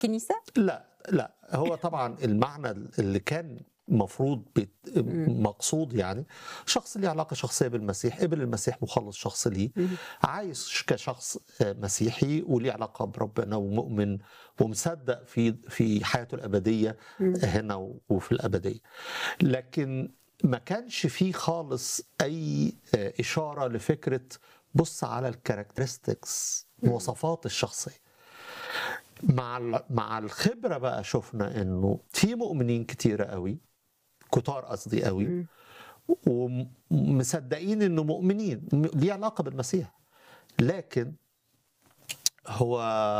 الكنيسه لا لا هو طبعا المعنى اللي كان مفروض بت- مقصود يعني شخص ليه علاقه شخصيه بالمسيح قبل المسيح مخلص شخص ليه عايش كشخص مسيحي وليه علاقه بربنا ومؤمن ومصدق في في حياته الابديه هنا وفي الابديه لكن ما كانش فيه خالص اي اشاره لفكره بص على الكاركترستكس مواصفات الشخصيه مع ال- مع الخبره بقى شفنا انه في مؤمنين كتيره قوي كتار قصدي قوي ومصدقين انه مؤمنين م- ليه علاقه بالمسيح لكن هو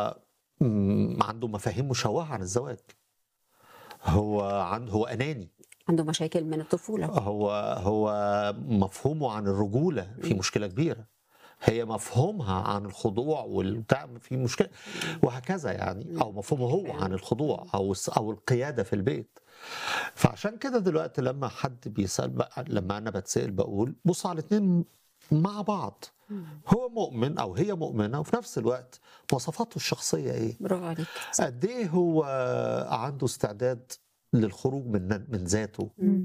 م- عنده مفاهيم مشوهه عن الزواج هو عنده هو اناني عنده مشاكل من الطفوله هو هو مفهومه عن الرجوله في مشكله كبيره هي مفهومها عن الخضوع والبتاع في مشكله وهكذا يعني او مفهومه هو عن الخضوع او الس- او القياده في البيت فعشان كده دلوقتي لما حد بيسال بقى لما انا بتسال بقول بص على الاثنين مع بعض هو مؤمن او هي مؤمنه وفي نفس الوقت مواصفاته الشخصيه ايه برافو عليك قد ايه هو عنده استعداد للخروج من من ذاته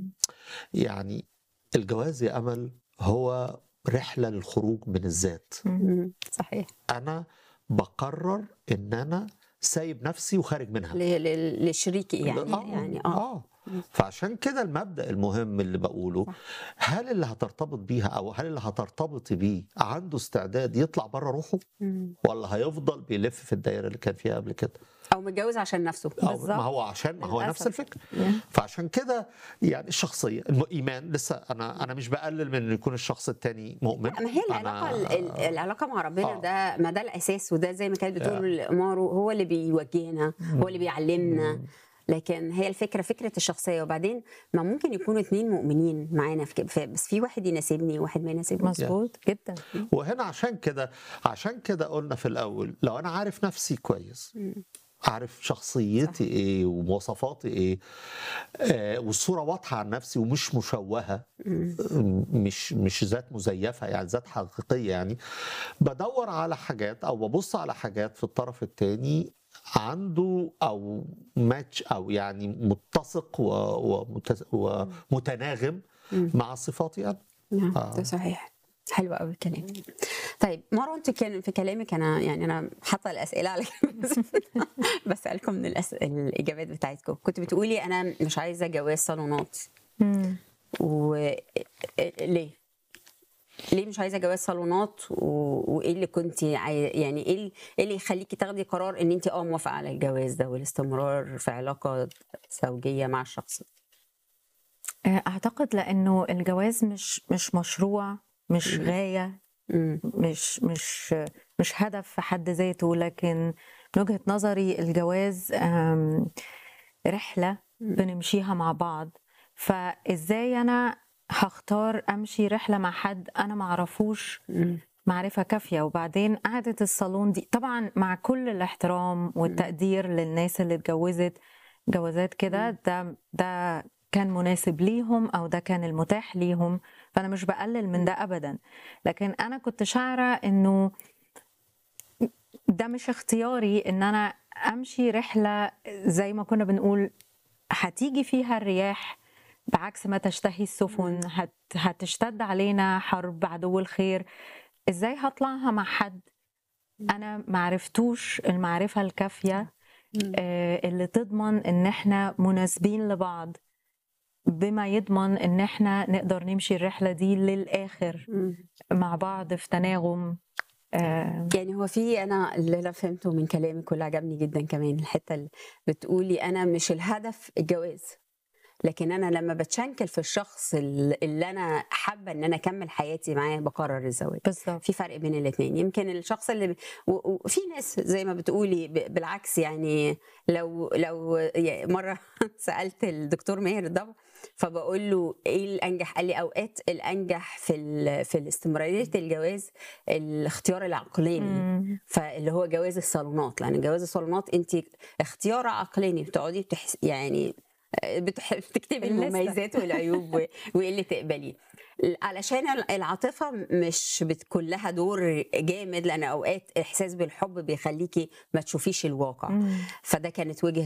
يعني الجواز يا امل هو رحله للخروج من الذات مم. صحيح انا بقرر ان انا سايب نفسي وخارج منها ل- ل- لشريكي يعني آه، يعني اه اه فعشان كده المبدا المهم اللي بقوله هل اللي هترتبط بيها او هل اللي هترتبطي بيه عنده استعداد يطلع بره روحه مم. ولا هيفضل بيلف في الدايره اللي كان فيها قبل كده او متجوز عشان نفسه أو ما هو عشان ما هو نفس للأسف. الفكره فعشان كده يعني الشخصيه الايمان لسه انا انا مش بقلل من ان يكون الشخص التاني مؤمن ما هي أنا- العلاقه ال- ال- العلاقه مع ربنا آه. ده ما ده الاساس وده زي ما كانت بتقول مارو هو اللي بيوجهنا هو اللي بيعلمنا لكن هي الفكره فكره الشخصيه وبعدين ما ممكن يكونوا اتنين مؤمنين معانا في كده في- بس في واحد يناسبني وواحد ما يناسبنيش مظبوط جدا وهنا عشان كده عشان كده قلنا في الاول لو انا عارف نفسي كويس عارف شخصيتي ايه ومواصفاتي ايه آه والصوره واضحه عن نفسي ومش مشوهه م- مش مش ذات مزيفه يعني ذات حقيقيه يعني بدور على حاجات او ببص على حاجات في الطرف الثاني عنده او ماتش او يعني متسق و- ومت- ومتناغم مع صفاتي انا نعم آه. ده صحيح حلو قوي الكلام طيب مروه انت كان في كلامك انا يعني انا حاطه الاسئله على جنب بس- بسالكم من الأس... الاجابات بتاعتكم كنت بتقولي انا مش عايزه جواز صالونات مم. و ليه؟ ليه مش عايزه جواز صالونات و... وايه اللي كنت عاي... يعني ايه ال- إيه اللي يخليكي تاخدي قرار ان انت اه موافقه على الجواز ده والاستمرار في علاقه زوجيه مع الشخص ده؟ اعتقد لانه الجواز مش مش مشروع مش غايه مم. مش مش مش هدف في حد ذاته لكن من وجهة نظري الجواز آم، رحلة بنمشيها مع بعض فازاي انا هختار امشي رحلة مع حد انا معرفوش مم. معرفة كافية وبعدين قعدة الصالون دي طبعا مع كل الاحترام والتقدير للناس اللي اتجوزت جوازات كده ده ده كان مناسب ليهم او ده كان المتاح ليهم فانا مش بقلل من ده ابدا لكن انا كنت شاعره انه ده مش اختياري ان انا امشي رحله زي ما كنا بنقول هتيجي فيها الرياح بعكس ما تشتهي السفن هت هتشتد علينا حرب عدو الخير ازاي هطلعها مع حد انا معرفتوش المعرفه الكافيه آه، اللي تضمن ان احنا مناسبين لبعض بما يضمن ان احنا نقدر نمشي الرحله دي للاخر مم. مع بعض في تناغم آه، يعني هو في انا اللي انا فهمته من كلامك واللي عجبني جدا كمان الحته اللي بتقولي انا مش الهدف الجواز لكن انا لما بتشنكل في الشخص اللي اللي انا حابه ان انا اكمل حياتي معاه بقرر الزواج بالظبط في فرق بين الاثنين يمكن الشخص اللي ب... و- وفي ناس زي ما بتقولي ب... بالعكس يعني لو لو يعني مره سالت الدكتور ماهر الضبع فبقول له ايه الانجح قال لي اوقات الانجح في ال... في الاستمراريه الجواز الاختيار العقلاني مم. فاللي هو جواز الصالونات لان جواز الصالونات انت اختيار عقلاني بتقعدي بتحس يعني بتح- بتكتبي الليستة. المميزات والعيوب و- وايه اللي تقبليه علشان العاطفه مش بتكون لها دور جامد لان اوقات احساس بالحب بيخليكي ما تشوفيش الواقع مم. فده كانت وجهه